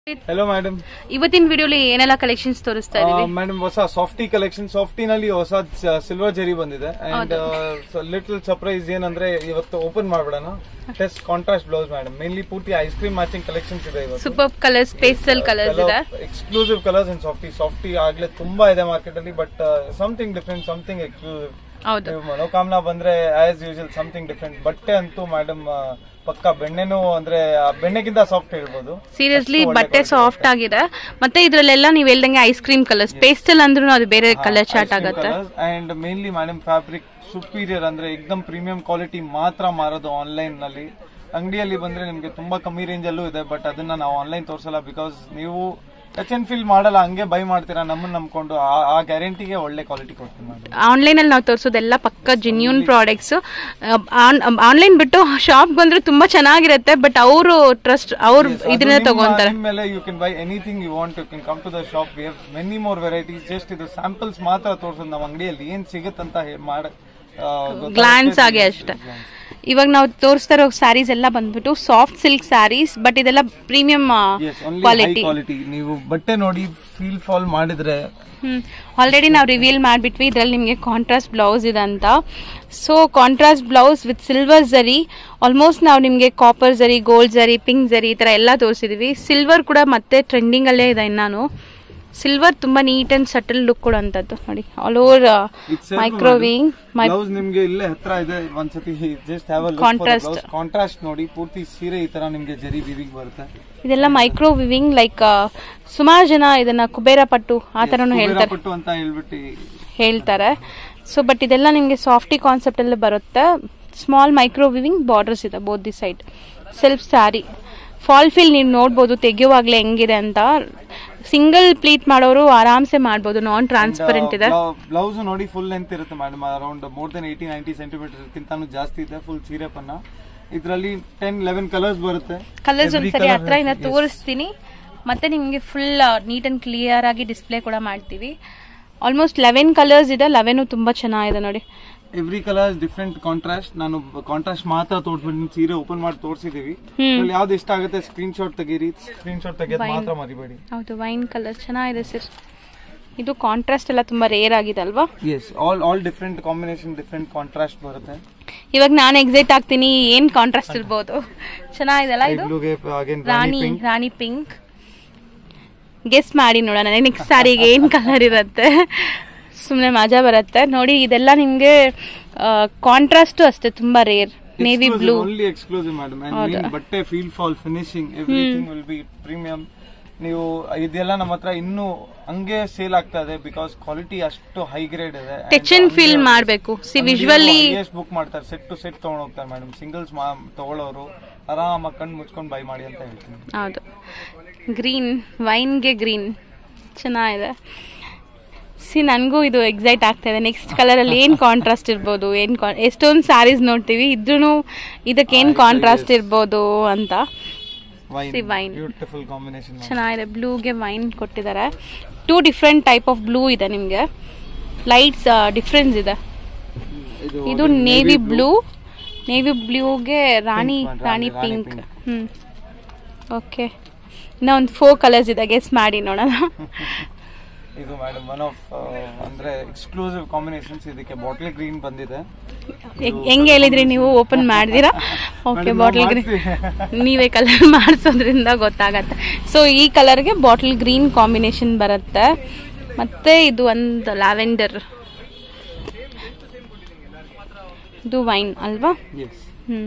Hello madam ಇವತ್ತಿನ ವಿಡಿಯೋಲಿ ಏನೆಲ್ಲ ಕಲೆಕ್ಷನ್ಸ್ ತೋರಿಸ್ತಾ ಇದೀವಿ ಮೇಡಮ್ ಹೊಸ ಸಾಫ್ಟಿ ಕಲೆಕ್ಷನ್ ಸಾಫ್ಟಿನಲ್ಲಿ ಹೊಸ ಸಿಲ್ವರ್ ಜರಿ ಬಂದಿದೆ ಅಂಡ್ ಲಿಟಲ್ ಸರ್ಪ್ರೈಸ್ ಏನಂದ್ರೆ ಇವತ್ತು ಓಪನ್ ಮಾಡ್ಬಿಡೋಣ test contrast blouse madam mainly ಪೂರ್ತಿ ಐಸ್ ಕ್ರೀಮ್ ಮ್ಯಾಚಿಂಗ್ ಕಲೆಕ್ಷನ್ಸ್ ಇದೆ ಇವತ್ತು ಸೂಪರ್ ಕಲರ್ಸ್ ಪೇಸ್ಟಲ್ ಕಲರ್ಸ್ ಇದೆ exclusive colours and softy softy ಆಗ್ಲೇ ತುಂಬಾ ಇದೆ ಮಾರ್ಕೆಟ್ ಅಲ್ಲಿ but something different something exclusive ಹೌದು ನೀವು ಮನೋಕಾಮನಾ ಬಂದ್ರೆ ಆಸ್ ಯೂಶಲ್ ಸಮಥಿಂಗ್ ಡಿಫ್ರೆಂಟ್ ಬಟ್ಟೆ ಅಂತೂ ಮೇಡಮ್ ಪಕ್ಕ ಬೆಣ್ಣೆನೂ ಅಂದ್ರೆ ಆ ಬೆಣ್ಣೆಗಿಂತ ಸಾಫ್ಟ್ ಹೇಳ್ಬೋದು ಸೀರಿಯಸ್ಲಿ ಅಷ್ಟು ಒಳ್ಳೆ ಬಟ್ಟೆ quality. ಸಾಫ್ಟ್ ಆಗಿದೆ ಮತ್ತೆ ಇದ್ರಲ್ಲೆಲ್ಲ ನೀವ್ ಹೇಳ್ದಂಗೆ ಐಸ್ ಕ್ರೀಮ್ ಕಲರ್ಸ್ ಪೇಸ್ಟಲ್ ಅಂದ್ರೂ ಅದು ಬೇರೆ ಕಲರ್ ಚಾರ್ಟ್ ಆಗುತ್ತೆ and mainly madam fabric superior ಅಂದ್ರೆ ಎಕ್ದಮ್ ಪ್ರೀಮಿಯಂ ಕ್ವಾಲಿಟಿ ಮಾತ್ರ ಮಾರೋದು ಆನ್ಲೈನ್ ನಲ್ಲಿ ಅಂಗಡಿಯಲ್ಲಿ ಬಂದ್ರೆ ನಿಮ್ಗೆ ತುಂಬಾ ಕಮ್ಮಿ ರೇಂಜ್ ಅಲ್ಲೂ ಇದೆ ಬಟ್ ಅದನ್ನ ನಾವು ಆನ್ಲೈನ್ ತೋರಿಸಲ್ಲ ಬಿಕಾಸ್ ನೀವು ಟಚ್ ಅಂಡ್ ಫೀಲ್ ಮಾಡಲ್ಲ ಹಂಗೆ ಬೈ ಮಾಡ್ತೀರಾ ನಮ್ಮನ್ನ ನಂಬ್ಕೊಂಡು ಆ- ಆ ಗ್ಯಾರಂಟಿಗೆ ಒಳ್ಳೆ ಕ್ವಾಲಿಟಿ ಕೊಡ್ತೀವಿ ಮೇಡಮ್ ಆನ್ಲೈನ್ ಅಲ್ಲಿ ನಾವು ತೋರಿಸೋದೆಲ್ಲ ಪಕ್ಕ ಜೆನ್ಯೂನ್ ಪ್ರಾಡಕ್ಟ್ಸ್ ಆನ್ಲೈನ್ ಬಿಟ್ಟು ಶಾಪ್ ಬಂದ್ರೆ ತುಂಬಾ ಚೆನ್ನಾಗಿರುತ್ತೆ ಬಟ್ ಅವರು ಟ್ರಸ್ಟ್ ಅವ್ರು ಇದನ್ನ ತಗೊಂತಾರೆ ಮೇಲೆ you can buy anything you want you can come to the shop we have many more varieties just ಇದು ಸ್ಯಾಂಪಲ್ಸ್ ಮಾತ್ರ ತೋರಿಸೋದು ನಮ್ಮ ಅಂಗಡಿಯಲ್ಲಿ ಏನ್ ಸಿಗುತ್ತಂತ ಹೇ- ಮಾಡ ಆ, ಗೊತ್ತಾಗುತ್ತೆ. ಗ್ಲಾನ್ಸ್ ಆಗಿ ಅಷ್ಟೇ ಇವಾಗ ನಾವು ತೋರಿಸ್ತಾ ಇರೋ ಸ್ಯಾರೀಸ್ ಎಲ್ಲ ಬಂದ್ಬಿಟ್ಟು ಸಾಫ್ಟ್ ಸಿಲ್ಕ್ ಸ್ಯಾರೀಸ್ ಬಟ್ ಇದೆಲ್ಲ premium Yes, only high quality quality. ನೀವು ಬಟ್ಟೆ ನೋಡಿ ಫೀಲ್ ಫಾಲ್ ಮಾಡಿದ್ರೆ ಹ್ಮ್ ಆಲ್ರೆಡಿ ನಾವು ರಿವೀಲ್ ಮಾಡಿಬಿಟ್ವಿ ಇದ್ರಲ್ಲಿ ನಿಮಗೆ ಕಾಂಟ್ರಾಸ್ಟ್ ಬ್ಲೌಸ್ ಇದೆ ಅಂತ so contrast blouse with silver zari almost ನಾವು ನಿಮಗೆ ಕಾಪರ್ ಜರಿ ಗೋಲ್ಡ್ ಜರಿ ಪಿಂಕ್ ಜರಿ ಈ ಥರ ಎಲ್ಲ ತೋರಿಸಿದ್ವಿ ಸಿಲ್ವರ್ ಕೂಡ ಮತ್ತೆ ಟ್ರೆಂಡಿಂಗ್ ಅಲ್ಲೇ ಇದೆ ಇನ್ನಾನು ಸಿಲ್ವರ್ ತುಂಬಾ ನೀಟ್ ಅಂಡ್ ಸಟಲ್ ಲುಕ್ ಕೊಡುವಂಥದ್ದು ನೋಡಿ all over micro weaving my blouse ನಿಮ್ಗೆ ಇಲ್ಲೇ ಹತ್ರ ಇದೆ ಒಂದ್ಸತಿ ಜಸ್ಟ್ ಹ್ಯಾವ್ Contrast. ಕಾಂಟ್ರಾಸ್ಟ್ ನೋಡಿ ಪೂರ್ತಿ ಸೀರೆ ಈ ತರ ನಿಮ್ಗೆ ಜರಿ ವಿವಿಂಗ್ ಬರುತ್ತೆ ಇದೆಲ್ಲ ಮೈಕ್ರೋ ವಿವಿಂಗ್ ಲೈಕ್ ಸುಮಾರು ಜನ ಇದನ್ನ ಕುಬೇರ ಪಟ್ಟು ಆ ಥರನೂ ಕುಬೇರ ಹೇಳ್ತಾರೆ ಪಟ್ಟು ಅಂತ ಹೇಳ್ಬಿಟ್ಟು ಹೇಳ್ತಾರೆ ಸೊ ಬಟ್ ಇದೆಲ್ಲ ನಿಮಗೆ ಸಾಫ್ಟಿ ಕಾನ್ಸೆಪ್ಟ್ ಅಲ್ಲಿ ಬರುತ್ತೆ ಸ್ಮಾಲ್ ಮೈಕ್ರೋ ವಿವಿಂಗ್ ಬಾರ್ಡರ್ಸ್ ಇದೆ both the side self sari fall fill ನೀವು ನೋಡ್ಬೋದು ತೆಗೆಯುವಾಗಲೇ ಹೆಂಗಿದೆ ಅಂತ ಸಿಂಗಲ್ ಪ್ಲೀಟ್ ಮಾಡೋರು ಆರಾಮ್ಸೆ ಮಾಡ್ಬೋದು ನಾನ್ ಟ್ರಾನ್ಸ್ಪರೆಂಟ್ ಇದೆ ಬ್ಲೌಸ್ ನೋಡಿ ಫುಲ್ ಲೆಂತ್ ಇರುತ್ತೆ madam around more than eighty ninety centimetre ಗಿಂತಾನು ಜಾಸ್ತಿ ಇದೆ ಫುಲ್ ಸೀರೆ ಪನ್ನ ಇದರಲ್ಲಿ ಟೆನ್ ಲೆವೆನ್ ಕಲರ್ಸ್ ಬರುತ್ತೆ ಕಲರ್ಸ್ Every ಒಂದ್ಸರಿ colour ಹತ್ರ ಇಂದ has- yes. ತೋರಿಸ್ತೀನಿ ಮತ್ತೆ ನಿಮಗೆ ಫುಲ್ ನೀಟ್ ಅಂಡ್ ಕ್ಲಿಯರ್ ಆಗಿ ಡಿಸ್ಪ್ಲೇ ಕೂಡ ಮಾಡ್ತೀವಿ ಆಲ್ಮೋಸ್ಟ್ ಲೆವೆನ್ ಕಲರ್ಸ್ ಇದೆ ಲೆವೆನು ತುಂಬಾ ಚೆನ್ನಾಗಿದೆ ನೋಡಿ ಎವ್ರಿ ಕಲರ್ ಡಿಫ್ರೆಂಟ್ ಕಾಂಟ್ರಾಸ್ಟ್ ನಾನು ಕಾಂಟ್ರಾಸ್ಟ್ ಮಾತ್ರ ತೋರ್ಸ್ಬಿಟ್ಟು ಸೀರೆ ಓಪನ್ ಮಾಡಿ ತೋರಿಸಿದೀವಿ ಹ್ಮ್. ಯಾವ್ದು ಇಷ್ಟ ಆಗುತ್ತೆ ಸ್ಕ್ರೀನ್ ಶಾಟ್ ತೆಗೀರಿ ಸ್ಕ್ರೀನ್ ಶಾಟ್ ತೆಗೆಯೋದು ಮಾತ್ರ ಮರಿಬೇಡಿ ಹೌದು ವೈನ್ ಕಲರ್ ಚೆನ್ನಾಗಿದೆ ಸರ್ ಇದು ಕಾಂಟ್ರಾಸ್ಟ್ ಎಲ್ಲ ತುಂಬಾ ರೇರ್ ಆಗಿದೆ ಅಲ್ವಾ yes all all different combination different contrast ಬರುತ್ತೆ ಇವಾಗ ನಾನು ಎಕ್ಸೈಟ್ ಆಗ್ತೀನಿ ಏನ್ ಕಾಂಟ್ರಾಸ್ಟ್ ಇರ್ಬೋದು ಚೆನ್ನಾಗಿದೆಲ್ಲ ಇದು ಬ್ಲೂಗೆ ಅಗೇನ್ ರಾಣಿ ರಾಣಿ ಪಿಂಕ್ ಗೆಸ್ ಮಾಡಿ ನೋಡೋಣ ನೆಕ್ಸ್ಟ್ ಸಾರಿಗೆ ಏನ್ ಕಲರ್ ಇರುತ್ತೆ ಸುಮ್ಮನೆ ಮಜಾ ಬರುತ್ತೆ ನೋಡಿ ಇದೆಲ್ಲ ನಿಮ್ಗೆ ಕಾಂಟ್ರಾಸ್ಟ್ ಅಷ್ಟೇ ತುಂಬಾ rare navy blue only exclusive madam and ಬಟ್ಟೆ feel fall finishing everything will be premium ನೀವು ಇದೆಲ್ಲ ನಮ್ಮ ಹತ್ರ ಇನ್ನೂ ಹಂಗೆ ಸೇಲ್ ಆಗ್ತಾ ಇದೆ ಬಿಕಾಸ್ ಕ್ವಾಲಿಟಿ ಅಷ್ಟು ಹೈ ಗ್ರೇಡ್ ಇದೆ ಟಚ್ ಅಂಡ್ ಫೀಲ್ ಮಾಡ್ಬೇಕು ಸಿ ವಿಜುವಲಿ ಬುಕ್ ಮಾಡ್ತಾರೆ ಸೆಟ್ ಟು ಸೆಟ್ ತಗೊಂಡ್ ಹೋಗ್ತಾರೆ ಮೇಡಮ್ ಸಿಂಗಲ್ಸ್ ತಗೊಳ್ಳೋರು ಆರಾಮಾಗಿ ಕಣ್ಣು ಮುಚ್ಕೊಂಡು ಬೈ ಮಾಡಿ ಅಂತ ಹೇಳ್ತೀನಿ ಹೌದು ಗ್ರೀನ್ ವೈನ್ಗೆ ಗ್ರೀನ್ ಚೆನ್ನಾಗಿದೆ ಸಿ ನನಗೂ ಇದು ಎಕ್ಸೈಟ್ ಆಗ್ತಾ ಇದೆ ನೆಕ್ಸ್ಟ್ ಕಲರಲ್ಲಿ ಏನು ಕಾಂಟ್ರಾಸ್ಟ್ ಇರ್ಬೋದು ಏನು ಎಷ್ಟೊಂದು ಸ್ಯಾರೀಸ್ ನೋಡ್ತೀವಿ ಇದ್ರೂ ಇದಕ್ಕೆ ಏನು ಕಾಂಟ್ರಾಸ್ಟ್ ಇರ್ಬೋದು ಅಂತ wine See, wine. Beautiful combination ಚೆನ್ನಾಗಿದೆ ಬ್ಲೂಗೆ ವೈನ್ ಕೊಟ್ಟಿದ್ದಾರೆ two different type of blue ಇದೆ ನಿಮಗೆ ಲೈಟ್ಸ್ ಡಿಫ್ರೆನ್ಸ್ ಇದೆ ಇದು ನೇವಿ ಬ್ಲೂ ನೇವಿ ಬ್ಲೂಗೆ ರಾಣಿ Pink one, ರಾಣಿ ರಾಣಿ ಪಿಂಕ್ pink. ಹ್ಮ್ ಓಕೆ ಇನ್ನೂ ಒಂದು ಫೋರ್ ಕಲರ್ಸ್ ಇದೆ ಗೆಸ್ ಮಾಡಿ ನೋಡೋಣ ಇದು ಮೇಡಮ್ ಒನ್ ಆಫ್ ಅಂದ್ರೆ ಎಕ್ಸ್ಕ್ಲೂಸಿವ್ ಕಾಂಬಿನೇಷನ್ಸ್ ಇದಕ್ಕೆ ಬಾಟ್ಲ್ ಗ್ರೀನ್ ಬಂದಿದೆ ಹೆಂಗ್- ಹೆಂಗ್ ಹೇಳಿದ್ರಿ ನೀವು ಓಪನ್ ಮಾಡಿದಿರಾ ಓಕೆ Madam, ಬಾಟಲ್ ನಾವು ಗ್ರೀನ್ ನೀವೇ ಕಲರ್ ಮಾಡಿಸೋದ್ರಿಂದ ಗೊತ್ತಾಗತ್ತೆ ಸೊ ಈ ಕಲರ್ಗೆ ಬಾಟಲ್ ಗ್ರೀನ್ ಕಾಂಬಿನೇಷನ್ ಬರುತ್ತೆ ಮತ್ತೆ ಇದು ಒಂದು ಲ್ಯಾವೆಂಡರ್ ಇದು ವೈನ್ ಅಲ್ವಾ ಎಸ್ ಹ್ಮ್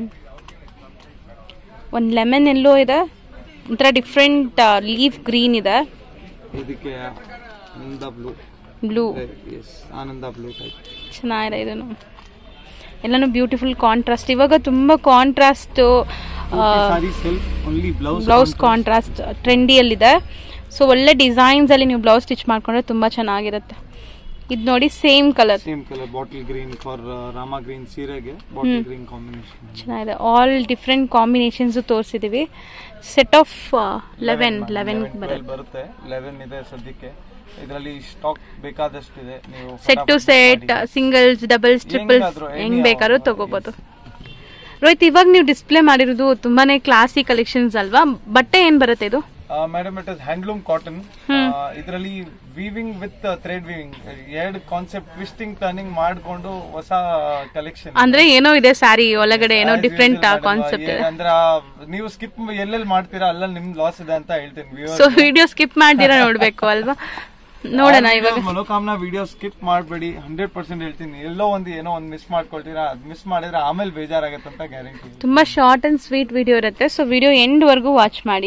ಒಂದು ಲೆಮನ್ ಎಲ್ಲೋ ಇದೆ ಒಂಥರ ಡಿಫ್ರೆಂಟ್ ಲೀಫ್ ಗ್ರೀನ್ ಇದೆ ಇದಕ್ಕೆ Ananda blue blue yes Ananda blue type ಚೆನ್ನಾಗಿದೆ ಇದನ್ನು ಎಲ್ಲಾನು ಬ್ಯೂಟಿಫುಲ್ ಕಾಂಟ್ರಾಸ್ಟ್ ಇವಾಗ ತುಂಬಾ contrast sari self only blouse blouse contrast ಟ್ರೆಂಡಿಯಲ್ಲಿದೆ ಸೊ ಒಳ್ಳೆ ಡಿಸೈನ್ಸ್ ಅಲ್ಲಿ ನೀವು ಬ್ಲೌಸ್ ಸ್ಟಿಚ್ ಮಾಡ್ಕೊಂಡ್ರೆ ತುಂಬಾ ಚೆನ್ನಾಗಿರುತ್ತೆ ಇದು ನೋಡಿ same colour same colour bottle green for Rama green ಸೀರೆಗೆ ಬಾಟಲ್ ಗ್ರೀನ್ ಕಾಂಬಿನೇಷನ್ ಚೆನ್ನಾಗಿದೆ ಆಲ್ ಡಿಫ್ರೆಂಟ್ ಕಾಂಬಿನೇಷನ್ಸ್ ತೋರಿಸಿದೀವಿ ಸೆಟ್ ಆಫ್ ಲೆವೆನ್ ಲೆವೆನ್ ಬರುತ್ತೆ ಬರುತ್ತೆ ಲೆವೆನ್ ಇದೆ ಸದ್ಯಕ್ಕೆ ಇದರಲ್ಲಿ ಸ್ಟಾಕ್ ಬೇಕಾದಷ್ಟು ಇದೆ ನೀವು ಸೆಟ್ ಟು ಫಟಾಫಟ್ ಸೆಟ್ ಮಾಡಿ. ಸಿಂಗಲ್ಸ್ ಡಬಲ್ಸ್ ಟ್ರಿಪಲ್ಸ್ ಹೆಂಗಾದ್ರೂ, ಹೆಂಗ್ any ಬೇಕಾದ್ರೂ ಯಾವ- ತಗೋಬಹುದು ರೋಹಿತ್ ಇವಾಗ ನೀವು ಡಿಸ್ಪ್ಲೇ ಮಾಡಿರೋದು ತುಂಬಾನೇ ಕ್ಲಾಸಿ ಕಲೆಕ್ಷನ್ಸ್ ಅಲ್ವಾ ಬಟ್ಟೆ ಏನ್ ಬರುತ್ತೆ ಇದು madam it is handloom cotton ಇದರಲ್ಲಿ ವೀವಿಂಗ್ ವಿತ್ ಥ್ರೆಡ್ ವೀವಿಂಗ್ ಎರಡು ಕಾನ್ಸೆಪ್ಟ್ ಟ್ವಿಸ್ಟಿಂಗ್ ಟರ್ನಿಂಗ್ ಮಾಡ್ಕೊಂಡು ಹೊಸ ಕಲೆಕ್ಷನ್ ಅಂದ್ರೆ ಏನೋ ಇದೆ ಸ್ಯಾರಿ ಒಳಗಡೆ ಏನೋ ಡಿಫ್ರೆಂಟ್ ಕಾನ್ಸೆಪ್ಟ್ ಇದೆ ಅಂದ್ರೆ ಆ ನೀವು ಸ್ಕಿಪ್ ಎಲ್ಲೆಲ್ಲಿ ಮಾಡ್ತೀರಾ ಅಲ್ಲಲ್ಲಿ ನಿಮ್ ಲಾಸ್ ಇದೆ ಅಂತ ಹೇಳ್ತೀನಿ viewers. ಸೊ ವಿಡಿಯೋ ಸ್ಕಿಪ್ ಮಾಡ್ದಿರಾ ನೋಡ್ಬೇಕು ಅಲ್ವಾ ನೋಡೋಣ ಆ ಇವಾಗ video ಮನೋಕಾಮ್ನ ವಿಡಿಯೋ ಸ್ಕಿಪ್ ಮಾಡಬೇಡಿ ಹಂಡ್ರೆಡ್ ಪರ್ಸೆಂಟ್ ಹೇಳ್ತೀನಿ ಎಲ್ಲೋ ಒಂದು ಏನೋ ಒಂದು ಮಿಸ್ ಮಾಡ್ಕೊಳ್ತೀರಾ ಅದ್ ಮಿಸ್ ಮಾಡಿದ್ರೆ ಆಮೇಲೆ ಬೇಜಾರಾಗತ್ತೆ ಅಂತ ಗ್ಯಾರಂಟಿ ತುಂಬಾ ಶಾರ್ಟ್ ಅಂಡ್ ಸ್ವೀಟ್ ವಿಡಿಯೋ ಇರುತ್ತೆ ಸೊ ವಿಡಿಯೋ ಎಂಡ್ ವರ್ಗೂ ವಾಚ್ ಮಾಡಿ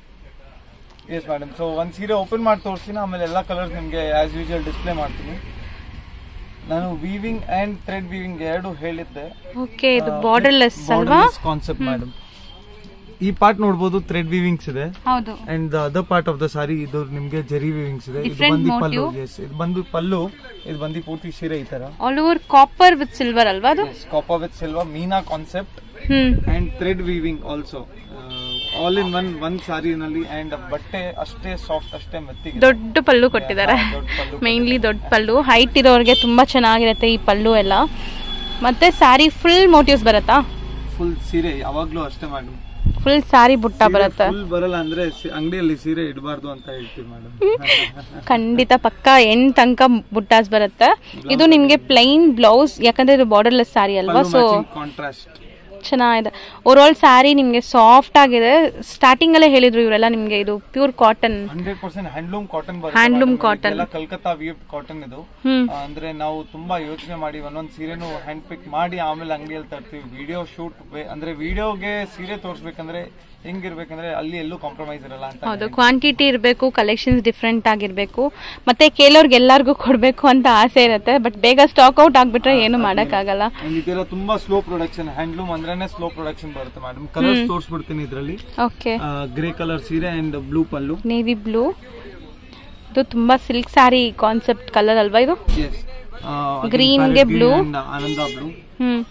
ಎಸ್ ಮೇಡಮ್ ಸೊ ಒಂದ್ ಸೀರೆ ಓಪನ್ ಮಾಡಿ ತೋರಿಸ್ತೀನಿ ಆಮೇಲೆ ಎಲ್ಲಾ ಕಲರ್ಸ್ ನಿಮ್ಗೆ ಆಸ್ ಯೂಶುವಲ್ ಡಿಸ್ಪ್ಲೇ ಮಾಡ್ತೀನಿ ನಾನು ವೀವಿಂಗ್ ಅಂಡ್ ಥ್ರೆಡ್ ವೀವಿಂಗ್ ಎರಡು ಹೇಳಿದ್ದೆ ಓಕೆ ಇದು ಬಾರ್ಡರ್ಲೆಸ್ ಅಲ್ವಾ ಕಾನ್ಸೆಪ್ಟ್ ಮೇಡಮ್ ಈ ಪಾರ್ಟ್ ನೋಡಬಹುದು ಥ್ರೆಡ್ ವೀವಿಂಗ್ಸ್ ಇದೆ ಹೌದು and the other part of the sari ಇದು ನಿಮ್ಗೆ ಜರಿ ವೀವಿಂಗ್ಸ್ ಇದೆ ಇದು Different ಬಂದು ಪಲ್ಲು motive. ಎಸ್ ಇದು ಬಂದು ಪಲ್ಲು ಇದು ಬಂದು ಪೂರ್ತಿ ಸೀರೆ ಈ ತರ all over copper with silver ಅಲ್ವಾ ಅದು copper with silver meena concept hmm and thread weaving also all in one one ಸಾರಿನಲ್ಲಿ ಅಂಡ್ ಬಟ್ಟೆ ಅಷ್ಟೇ ಸಾಫ್ಟ್ ಅಷ್ಟೇ ಮೆತ್ತಿಗೆ ದೊಡ್ಡ ಪಲ್ಲು ಕೊಟ್ಟಿದ್ದಾರೆ ಹಾ, ದೊಡ್ಡ ಪಲ್ಲು. ಮೇನ್ಲಿ ದೊಡ್ಡ ಪಲ್ಲು ಹೈಟ್ ಇರೋರಿಗೆ ತುಂಬಾ ಚೆನ್ನಾಗಿರುತ್ತೆ ಈ ಪಲ್ಲು ಎಲ್ಲ ಮತ್ತೆ ಸ್ಯಾರಿ ಫುಲ್ ಮೋಟಿವ್ಸ್ ಬರುತ್ತಾ ಫುಲ್ ಸೀರೆ ಯಾವಾಗ್ಲೂ ಅಷ್ಟೇ ಮೇಡಮ್ ಫುಲ್ ಸ್ಯಾರಿ ಬುಟ್ಟ ಬರುತ್ತೆ ಫುಲ್ ಬರಲ್ಲ ಅಂದ್ರೆ ಸಿ- ಅಂಗಡಿಯಲ್ಲಿ ಸೀರೆ ಇಡಬಾರ್ದು ಅಂತ ಹೇಳ್ತೀವಿ ಮೇಡಮ್ ಖಂಡಿತ ಪಕ್ಕ ಎಂಟ್ ತನಕ ಬುಟ್ಟಾಸ್ ಬರುತ್ತೆ ಇದು ನಿಮ್ಗೆ ಪ್ಲೈನ್ ಬ್ಲೌಸ್ ಯಾಕಂದ್ರೆ ಇದು ಬಾರ್ಡರ್ಲೆಸ್ ಸ್ಯಾರಿ ಅಲ್ವಾ ಸೊ ಕಾಂಟ್ರಾಸ್ಟ್ ಚೆನ್ನಾಗಿದೆ ಓವರ್ ಆಲ್ ಸ್ಯಾರಿ ನಿಮ್ಗೆ ಸಾಫ್ಟ್ ಆಗಿದೆ ಸ್ಟಾರ್ಟಿಂಗ್ ಅಲ್ಲೇ ಹೇಳಿದ್ರು ಇವರೆಲ್ಲ ನಿಮ್ಗೆ ಇದು pure cotton hundred percent handloom cotton Handloom cotton. ಎಲ್ಲ ಕಲ್ಕತ್ತಾ ವೀವ್ ಕಾಟನ್ ಇದು ಹ್ಮ್ ಆ, ಅಂದ್ರೆ ನಾವು ತುಂಬಾ ಯೋಚನೆ ಮಾಡಿ ಒಂದೊಂದ್ ಸೀರೆನು ಹ್ಯಾಂಡ್ ಪಿಕ್ ಮಾಡಿ ಆಮೇಲೆ ಅಂಗಡಿಯಲ್ಲಿ ತರ್ತೀವಿ ವಿಡಿಯೋ ಶೂಟ್ ಅಂದ್ರೆ ವಿಡಿಯೋಗೆ ಸೀರೆ ತೋರ್ಸ್ಬೇಕಂದ್ರೆ ಹೆಂಗಿರ್ಬೇಕಂದ್ರೆ ಅಲ್ಲಿ ಎಲ್ಲೂ ಕಾಂಪ್ರಮೈಸ್ ಇರಲ್ಲ ಅಂತ ಹೌದು ಕ್ವಾಂಟಿಟಿ ಇರಬೇಕು ಕಲೆಕ್ಷನ್ಸ್ ಡಿಫ್ರೆಂಟ್ ಆಗಿರ್ಬೇಕು ಮತ್ತೆ ಕೇಳೋರ್ಗೆ ಎಲ್ಲಾರ್ಗೂ ಕೊಡ್ಬೇಕು ಅಂತ ಆಸೆ ಇರುತ್ತೆ ಬಟ್ ಬೇಗ ಸ್ಟಾಕ್ ಔಟ್ ಆಗ್ಬಿಟ್ರೆ ಏನು ಮಾಡಕ್ಕಾಗಲ್ಲ And ಇದೆಲ್ಲ ತುಂಬಾ ಸ್ಲೋ ಪ್ರೊಡಕ್ಷನ್ ಹ್ಯಾಂಡ್ಲೂಮ್ ಅಂದ್ರೇನೆ ಸ್ಲೋ ಪ್ರೊಡಕ್ಷನ್ ಬರುತ್ತೆ ಮೇಡಮ್ ಕಲರ್ಸ್ ತೋರಿಸ್ಬಿಡ್ತೀನಿ ಇದರಲ್ಲಿ ಓಕೆ ಗ್ರೇ ಕಲರ್ ಸೀರೆ and blue pallu navy blue ಇದು ತುಂಬಾ ಸಿಲ್ಕ್ ಸ್ಯಾರಿ ಕಾನ್ಸೆಪ್ಟ್ ಕಲರ್ ಅಲ್ವಾ ಇದು ಎಸ್ Green ಗೆ blue. ಆನಂದ ಬ್ಲೂ ಹ್ಮ್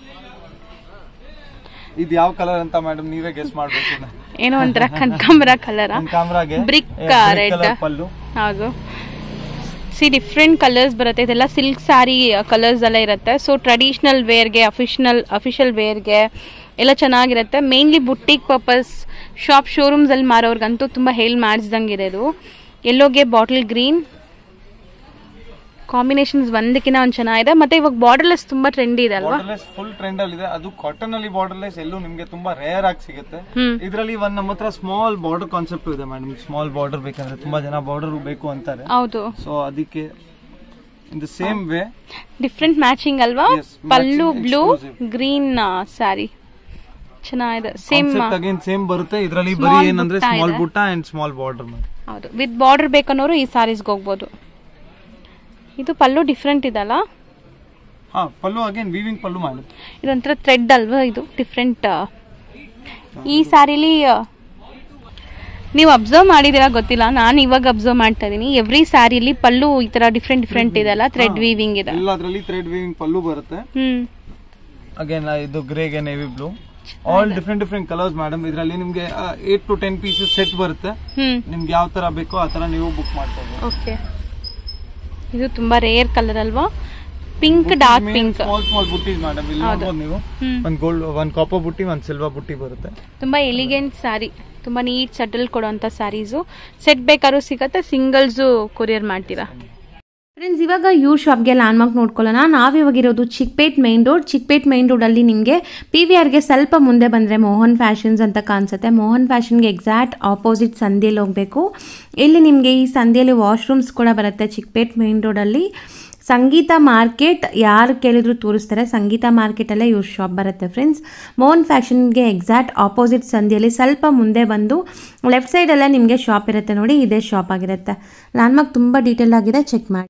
ಇದು ಯಾವ ಕಲರ್ ಅಂತ ಮೇಡಮ್ ನೀವೇ ಗೆಸ್ ಮಾಡ್ಬೇಕು ಏನೋ ಒಂಥರ ಕನಕಾಂಬರ ಕಲರ್ ಕ್ಯಾಮ್ರಾಗೆ Brick, red. ಪಲ್ಲು ಹೌದು ಸಿ ಡಿಫ್ರೆಂಟ್ ಕಲರ್ಸ್ ಬರುತ್ತೆ ಇದೆಲ್ಲ ಸಿಲ್ಕ್ ಸ್ಯಾರಿ ಕಲರ್ಸ್ ಎಲ್ಲ ಇರುತ್ತೆ ಸೊ ಟ್ರೆಡಿಷನಲ್ ವೇರ್ಗೆ ಅಫಿಷನಲ್ ಅಫಿಷಿಯಲ್ ವೇರ್ಗೆ ಎಲ್ಲ ಚೆನ್ನಾಗಿರುತ್ತೆ mainly boutique purpose shop showrooms ಅಲ್ಲಿ ಮಾರೋರ್ಗಂತೂ ತುಂಬಾ ಹೇಲ್ ಮಾಡಿಸ್ದಂಗಿದೆ ಇದು ಎಲ್ಲೋಗೆ ಬಾಟಲ್ ಗ್ರೀನ್ ಕಾಂಬಿನೇಷನ್ಸ್ ಒಂದಕ್ಕಿಂತ ಒಂದು ಚೆನ್ನಾಗಿದೆ ಮತ್ತೆ ಇವಾಗ ಬಾರ್ಡರ್ಲೆಸ್ ತುಂಬಾ ಟ್ರೆಂಡಿ ಇದೆ ಅಲ್ವಾ ಬಾರ್ಡರ್ಲೆಸ್ ಫುಲ್ ಟ್ರೆಂಡ್ ಅಲ್ಲಿ ಇದೆ ಅದು ಕಾಟನ್ ಅಲ್ಲಿ ಬಾರ್ಡರ್ಲೆಸ್ ಎಲ್ಲೂ ನಿಮ್ಗೆ ತುಂಬಾ ರೇರ್ ಆಗಿ ಸಿಗುತ್ತೆ ಹ್ಮ್ ಇದರಲ್ಲಿ ಒಂದ್ ನಮ್ಮ ಹತ್ರ ಸ್ಮಾಲ್ ಬಾರ್ಡರ್ ಕಾನ್ಸೆಪ್ಟ್ ಇದೆ ಮೇಡಮ್ ಸ್ಮಾಲ್ ಬಾರ್ಡರ್ ಬೇಕಂದ್ರೆ ತುಂಬಾ ಜನ ಬಾರ್ಡರ್ ಬೇಕು ಅಂತಾರೆ ಹೌದು ಸೊ ಅದಕ್ಕೆ in the same way different matching ಅಲ್ವಾ Yes, pallu matching blue exclusive. Green sari ಚೆನ್ನಾಗಿದೆ ಸೇಮ್ ಕಾನ್ಸೆಪ್ಟ್ ಅಗೇನ್ ಸೇಮ್ ಬರುತ್ತೆ ಇದರಲ್ಲಿ ಬರೀ Small ಏನಂದ್ರೆ ಬುಟ್ಟ ಸ್ಮಾಲ್ ಇದೆ. ಬುಟ್ಟ ಅಂಡ್ ಸ್ಮಾಲ್ ಬಾರ್ಡರ್ ಹೌದು ವಿತ್ ಬಾರ್ಡರ್ ಬೇಕನ್ನೋರು ಈ ಸ್ಯಾರೀಸ್ಗೆ ಹೋಗ್ಬೋದು ಇದು ಪಲ್ಲು ಡಿಫ್ರೆಂಟ್ ಇದಲ್ಲ ಹಾ ಪಲ್ಲು ಅಗೇನ್ ವೀವಿಂಗ್ ಪಲ್ಲು ಮಾಡಿ ಇದೊಂಥರ ಥ್ರೆಡ್ ಅಲ್ವಾ ಇದು ಡಿಫ್ರೆಂಟ್ ಈ ಸ್ಯಾರಿಲಿ ನೀವು ಅಬ್ಸರ್ವ್ ಮಾಡಿದಿರಾ ಗೊತ್ತಿಲ್ಲ ನಾನು ಇವಾಗ ಅಬ್ಸರ್ವ್ ಮಾಡ್ತಾ ಇದೀನಿ ಎವ್ರಿ ಸ್ಯಾರಿಲಿ ಪಲ್ಲು ಈ ತರ ಡಿಫ್ರೆಂಟ್ ಡಿಫ್ರೆಂಟ್ ಇದೆಲ್ಲ ಥ್ರೆಡ್ ವೀವಿಂಗ್ ಇದೆ ಎಲ್ಲದರಲ್ಲಿ ಥ್ರೆಡ್ ವೀವಿಂಗ್ ಪಲ್ಲು ಬರುತ್ತೆ ಹ್ಮ್ ಅಗೇನ್ ಇದು ಗ್ರೇಗೆ navy blue all different different colours madam ಇದರಲ್ಲಿ ನಿಮ್ಗೆ eight to ten pieces set ಬರುತ್ತೆ ಹ್ಮ್ ನಿಮ್ಗೆ ಯಾವ ತರ ಬೇಕೋ ಆ ತರ ನೀವು ಬುಕ್ ಮಾಡ್ಕೋಬಹುದು ಓಕೆ ಇದು ತುಂಬಾ ರೇರ್ ಕಲರ್ ಅಲ್ವಾ pink dark pink small small butti madam ಇಲ್ಲಿ ನೋಡ್ಬೋದು ನೀವು ಹ್ಮ್ ಒಂದ್ ಗೋಲ್ಡ್ ಒಂದ್ ಕಾಪರ್ ಬುಟ್ಟಿ ಒಂದ್ ಸಿಲ್ವರ್ ಬುಟ್ಟಿ ಬರುತ್ತೆ ತುಂಬಾ ಎಲಿಗೆಂಟ್ ಸ್ಯಾರಿ ತುಂಬಾ ನೀಟ್ ಸಟಲ್ ಕೊಡುವಂತ ಸ್ಯಾರೀಸು ಸೆಟ್ ಬೇಕಾದ್ರೂ ಸಿಗತ್ತೆ ಸಿಂಗಲ್ಸು ಕೊರಿಯರ್ ಮಾಡ್ತೀರಾ ಫ್ರೆಂಡ್ಸ್ ಇವಾಗ ಇವ್ರ ಶಾಪ್ಗೆ ಲ್ಯಾಂಡ್ಮಾರ್ಕ್ ನೋಡ್ಕೊಳ್ಳೋಣ ನಾವಿವಾಗಿರೋದು Chickpet main road Chickpet main ರೋಡಲ್ಲಿ ನಿಮಗೆ ಪಿ ವಿ ಆರ್ಗೆ ಸ್ವಲ್ಪ ಮುಂದೆ ಬಂದರೆ ಮೋಹನ್ ಫ್ಯಾಷನ್ಸ್ ಅಂತ ಕಾಣಿಸುತ್ತೆ ಮೋಹನ್ ಫ್ಯಾಷನ್ಗೆ ಎಕ್ಸಾಕ್ಟ್ ಆಪೋಸಿಟ್ ಸಂಧಿಯಲ್ಲಿ ಹೋಗಬೇಕು ಇಲ್ಲಿ ನಿಮಗೆ ಈ ಸಂಧಿಯಲ್ಲಿ ವಾಶ್ರೂಮ್ಸ್ ಕೂಡ ಬರುತ್ತೆ ಚಿಕ್ಪೇಟ್ ಮೈನ್ ರೋಡಲ್ಲಿ ಸಂಗೀತ ಮಾರ್ಕೆಟ್ ಯಾರು ಕೇಳಿದ್ರು ತೋರಿಸ್ತಾರೆ ಸಂಗೀತ ಮಾರ್ಕೆಟಲ್ಲೇ ಇವ್ರ ಶಾಪ್ ಬರುತ್ತೆ ಫ್ರೆಂಡ್ಸ್ ಮೋಹನ್ ಫ್ಯಾಷನ್ಗೆ ಎಕ್ಸಾಕ್ಟ್ ಆಪೋಸಿಟ್ ಸಂಧಿಯಲ್ಲಿ ಸ್ವಲ್ಪ ಮುಂದೆ ಬಂದು ಲೆಫ್ಟ್ ಸೈಡಲ್ಲೇ ನಿಮಗೆ ಶಾಪ್ ಇರುತ್ತೆ ನೋಡಿ ಇದೇ ಶಾಪ್ ಆಗಿರುತ್ತೆ ಲ್ಯಾಂಡ್ಮಾರ್ಕ್ ತುಂಬ ಡೀಟೇಲ್ ಆಗಿದೆ ಚೆಕ್ ಮಾಡಿ